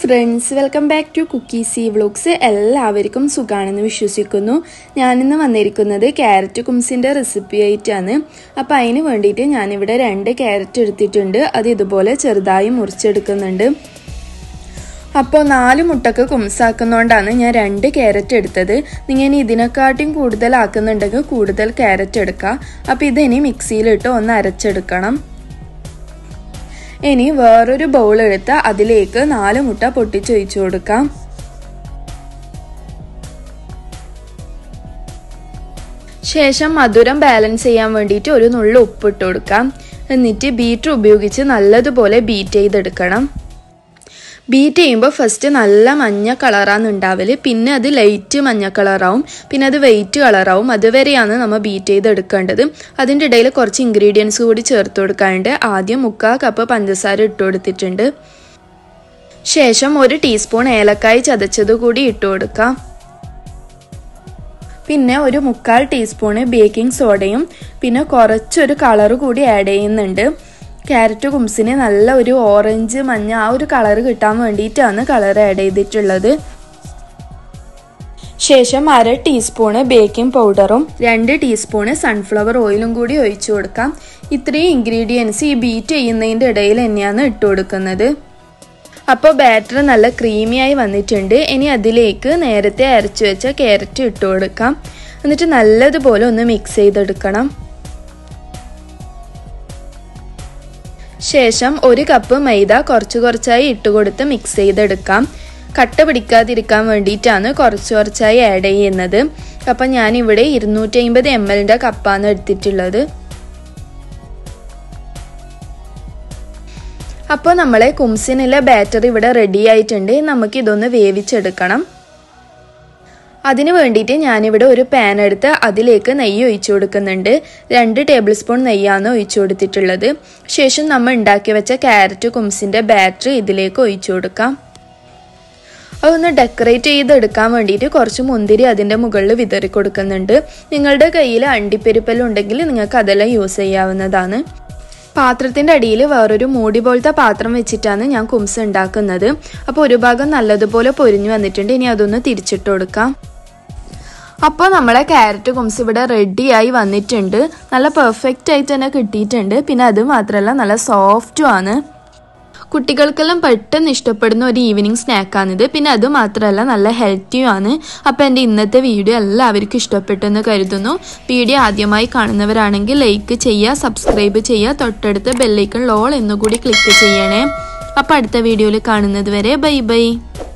friends welcome back to cookie C vlogs എല്ലാവർക്കും സുഖാണെന്ന് വിശ്വസിക്കുന്നു ഞാനിന്ന് വന്നിരിക്കുന്നത് ക്യാരറ്റ് കുംസിൻ്റെ റെസിപ്പി ആയിട്ടാണ് അപ്പോൾ അതിന് വേണ്ടിയിട്ട് ഞാനിവിടെ രണ്ട് ക്യാരറ്റ് എടുത്തിട്ടുണ്ട് അത് ഇതുപോലെ ചെറുതായി മുറിച്ചെടുക്കുന്നുണ്ട് അപ്പോൾ നാല് മുട്ടക്ക് കുംസാക്കുന്നതുകൊണ്ടാണ് ഞാൻ രണ്ട് ക്യാരറ്റ് എടുത്തത് നിങ്ങൾ ഇതിനെക്കാട്ടിയും കൂടുതലാക്കുന്നുണ്ടെങ്കിൽ കൂടുതൽ ക്യാരറ്റ് എടുക്കുക അപ്പോൾ ഇതിനി മിക്സിയിലിട്ട് ഒന്ന് അരച്ചെടുക്കണം ഇനി വേറൊരു ബൗൾ എടുത്ത് അതിലേക്ക് നാല് മുട്ട പൊട്ടിച്ചൊഴിച്ചു കൊടുക്കാം ശേഷം മധുരം ബാലൻസ് ചെയ്യാൻ വേണ്ടിയിട്ട് ഒരു നുള്ളു ഉപ്പിട്ട് കൊടുക്കാം എന്നിട്ട് ബീറ്റർ ഉപയോഗിച്ച് നല്ലതുപോലെ ബീറ്റ് ചെയ്തെടുക്കണം ബീറ്റ് ചെയ്യുമ്പോൾ ഫസ്റ്റ് നല്ല മഞ്ഞ കളറാണ് ഉണ്ടാവല് പിന്നെ അത് ലൈറ്റ് മഞ്ഞ കളറാവും പിന്നെ അത് വെയിറ്റ് കളറാവും അതുവരെയാണ് നമ്മൾ ബീറ്റ് ചെയ്തെടുക്കേണ്ടത് അതിൻ്റെ ഇടയിൽ കുറച്ച് ഇൻഗ്രീഡിയൻസ് കൂടി ചേർത്ത് കൊടുക്കാനുണ്ട് ആദ്യം മുക്കാൽ കപ്പ് പഞ്ചസാര ഇട്ട് കൊടുത്തിട്ടുണ്ട് ശേഷം ഒരു ടീസ്പൂൺ ഏലക്കായ് ചതച്ചത് കൂടി ഇട്ട് കൊടുക്കാം പിന്നെ ഒരു മുക്കാൽ ടീസ്പൂണ് ബേക്കിംഗ് സോഡയും പിന്നെ കുറച്ചൊരു കളർ കൂടി ആഡ് ചെയ്യുന്നുണ്ട് ക്യാരറ്റ് കുംസിന് നല്ല ഒരു ഓറഞ്ച് മഞ്ഞ ആ ഒരു കളർ കിട്ടാൻ വേണ്ടിയിട്ടാണ് കളർ ആഡ് ചെയ്തിട്ടുള്ളത് ശേഷം അര ടീസ്പൂണ് ബേക്കിംഗ് പൗഡറും രണ്ട് ടീസ്പൂണ് സൺഫ്ലവർ ഓയിലും കൂടി ഒഴിച്ചു കൊടുക്കാം ഇത്രയും ഇൻഗ്രീഡിയൻസ് ഈ ബീറ്റ് ചെയ്യുന്നതിൻ്റെ ഇടയിൽ തന്നെയാണ് ഇട്ട് കൊടുക്കുന്നത് അപ്പോൾ ബാറ്റർ നല്ല ക്രീമിയായി വന്നിട്ടുണ്ട് ഇനി അതിലേക്ക് നേരത്തെ അരച്ചു വെച്ച ക്യാരറ്റ് ഇട്ട് കൊടുക്കാം എന്നിട്ട് നല്ലതുപോലെ ഒന്ന് മിക്സ് ചെയ്തെടുക്കണം ശേഷം ഒരു കപ്പ് മൈദ കുറച്ച് കുറച്ചായി ഇട്ട് കൊടുത്ത് മിക്സ് ചെയ്തെടുക്കാം കട്ട പിടിക്കാതിരിക്കാൻ വേണ്ടിയിട്ടാണ് കുറച്ച് കുറച്ചായി ആഡ് ചെയ്യുന്നത് അപ്പം ഞാനിവിടെ ഇരുന്നൂറ്റി അമ്പത് എം എല്ലിൻ്റെ കപ്പാണ് എടുത്തിട്ടുള്ളത് അപ്പോൾ നമ്മളെ കുംസിനുള്ള ബാറ്റർ ഇവിടെ റെഡി ആയിട്ടുണ്ട് നമുക്കിതൊന്ന് വേവിച്ചെടുക്കണം അതിന് വേണ്ടിയിട്ട് ഞാനിവിടെ ഒരു പാൻ എടുത്ത് അതിലേക്ക് നെയ്യ് ഒഴിച്ചു കൊടുക്കുന്നുണ്ട് രണ്ട് ടേബിൾ സ്പൂൺ നെയ്യാണ് ഒഴിച്ചു കൊടുത്തിട്ടുള്ളത് ശേഷം നമ്മൾ ഉണ്ടാക്കി വെച്ച ക്യാരറ്റ് കുംസിൻ്റെ ബാറ്റർ ഇതിലേക്ക് ഒഴിച്ചു കൊടുക്കാം അതൊന്ന് ഡെക്കറേറ്റ് ചെയ്തെടുക്കാൻ വേണ്ടിയിട്ട് കുറച്ച് മുന്തിരി അതിൻ്റെ മുകളിൽ വിതറി കൊടുക്കുന്നുണ്ട് നിങ്ങളുടെ കയ്യിൽ അണ്ടിപ്പെരുപ്പെല്ലാം ഉണ്ടെങ്കിൽ നിങ്ങൾക്ക് അതെല്ലാം യൂസ് ചെയ്യാവുന്നതാണ് പാത്രത്തിൻ്റെ അടിയിൽ വേറൊരു മൂടി പോലത്തെ പാത്രം വെച്ചിട്ടാണ് ഞാൻ കുംസ് ഉണ്ടാക്കുന്നത് അപ്പോൾ ഒരു ഭാഗം നല്ലതുപോലെ പൊരിഞ്ഞു വന്നിട്ടുണ്ട് ഇനി അതൊന്ന് തിരിച്ചിട്ട് കൊടുക്കാം അപ്പോൾ നമ്മളെ ക്യാരറ്റ് കുംസ് ഇവിടെ റെഡിയായി വന്നിട്ടുണ്ട് നല്ല പെർഫെക്റ്റ് ആയിട്ട് തന്നെ കിട്ടിയിട്ടുണ്ട് പിന്നെ അത് മാത്രമല്ല നല്ല സോഫ്റ്റും ആണ് കുട്ടികൾക്കെല്ലാം പെട്ടെന്ന് ഇഷ്ടപ്പെടുന്ന ഒരു ഈവനിങ് സ്നാക്കാണിത് പിന്നെ അത് മാത്രമല്ല നല്ല ഹെൽത്തിയും ആണ് അപ്പോൾ എൻ്റെ ഇന്നത്തെ വീഡിയോ എല്ലാവർക്കും ഇഷ്ടപ്പെട്ടെന്ന് കരുതുന്നു വീഡിയോ ആദ്യമായി കാണുന്നവരാണെങ്കിൽ ലൈക്ക് ചെയ്യുക സബ്സ്ക്രൈബ് ചെയ്യുക തൊട്ടടുത്ത ബെല്ലൈക്കൺ ലോൾ എന്നുകൂടി ക്ലിക്ക് ചെയ്യണേ അപ്പോൾ അടുത്ത വീഡിയോയിൽ കാണുന്നത് വരെ ബൈ ബൈ